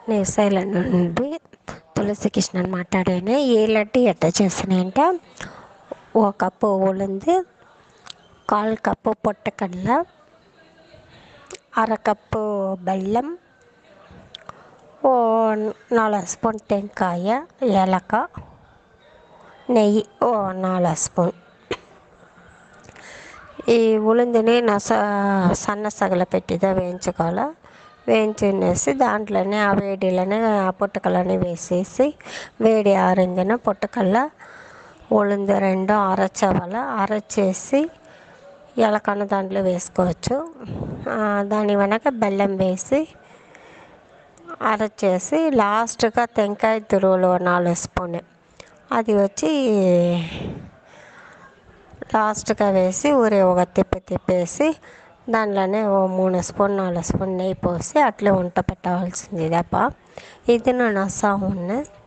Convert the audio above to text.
నేను సైలెంట్ నుండి తులసి కృష్ణన్ మాట్లాడాను ఏ లడ్డు ఎట్ట చేసినాయంటే ఒక కప్పు ఉలుంది కాల్ కప్పు పొట్టకడల అరకప్పు బెల్లం ఓ నాలుగు స్పూన్ టెంకాయ ఏలక నెయ్యి ఓ నాలుగు స్పూన్ ఈ ఉలుందిని నస సన్న సగల పెట్టిదా వేయించుకోవాలి వేయించునేసి దాంట్లోనే ఆ వేడిలోనే ఆ పుట్టకలని వేసేసి వేడి ఆరిందిన పుట్టకల్ల ఉలుంది రెండు అరచవల అరచేసి ఎలకన్న దాంట్లో వేసుకోవచ్చు దాని వెనక బెల్లం వేసి అరచేసి లాస్ట్గా టెంకాయ తురుములు నాలుగు స్పూన్ అది వచ్చి లాస్ట్గా వేసి ఊరే ఒక తిప్పి తిప్పేసి దాంట్లోనే ఓ మూడు స్పూన్ నాలుగు స్పూన్ నెయ్యి పోసి అట్లే ఉంట పెట్టవలసింది తప్ప ఇది నా నసా ఉన్నది